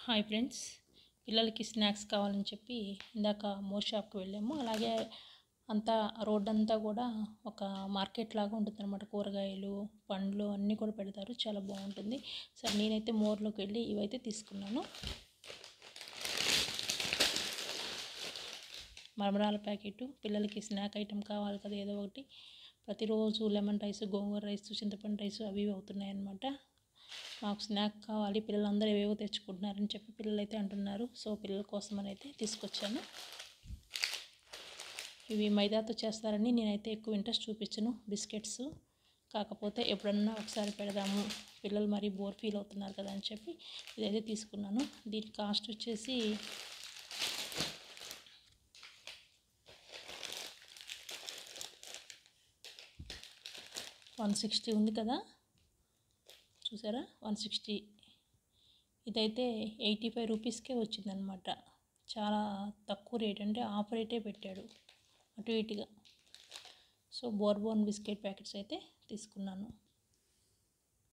hi friends పిల్లలకి snacks కావాలని చెప్పి ఇందాక మోర్ షాప్కి వెళ్ళాము అలాగే అంతా రోడ్ అంతా కూడా ఒక మార్కెట్ లాగా ఉంటుంది అనమాట కూరగాయలు పండ్లు అన్నీ కూడా పెడతారు చాలా బాగుంటుంది సరే నేనైతే మోర్లోకి వెళ్ళి ఇవైతే తీసుకున్నాను మరమరాల ప్యాకెట్ పిల్లలకి స్నాక్ ఐటెం కావాలి కదా ఏదో ఒకటి ప్రతిరోజు లెమన్ రైస్ గోంగూర రైస్ చింతపండు రైస్ అవి ఇవి అవుతున్నాయి అన్నమాట మాకు స్నాక్ కావాలి పిల్లలందరూ ఏవేవో తెచ్చుకుంటున్నారని చెప్పి పిల్లలు అయితే అంటున్నారు సో పిల్లల కోసం అని అయితే తీసుకొచ్చాను ఇవి మైదాతో చేస్తారని నేనైతే ఎక్కువ ఇంట్రెస్ట్ చూపించను బిస్కెట్స్ కాకపోతే ఎప్పుడన్నా ఒకసారి పెడదాము పిల్లలు మరీ బోర్ ఫీల్ అవుతున్నారు కదా అని చెప్పి ఇదైతే తీసుకున్నాను దీని కాస్ట్ వచ్చేసి వన్ సిక్స్టీ ఉంది కదా చూసారా వన్ సిక్స్టీ ఇదైతే ఎయిటీ ఫైవ్ రూపీస్కే వచ్చిందనమాట చాలా తక్కువ రేట్ అంటే ఆఫ్ రేటే పెట్టాడు అటు ఇటుగా సో బోర్బోన్ బిస్కెట్ ప్యాకెట్స్ అయితే తీసుకున్నాను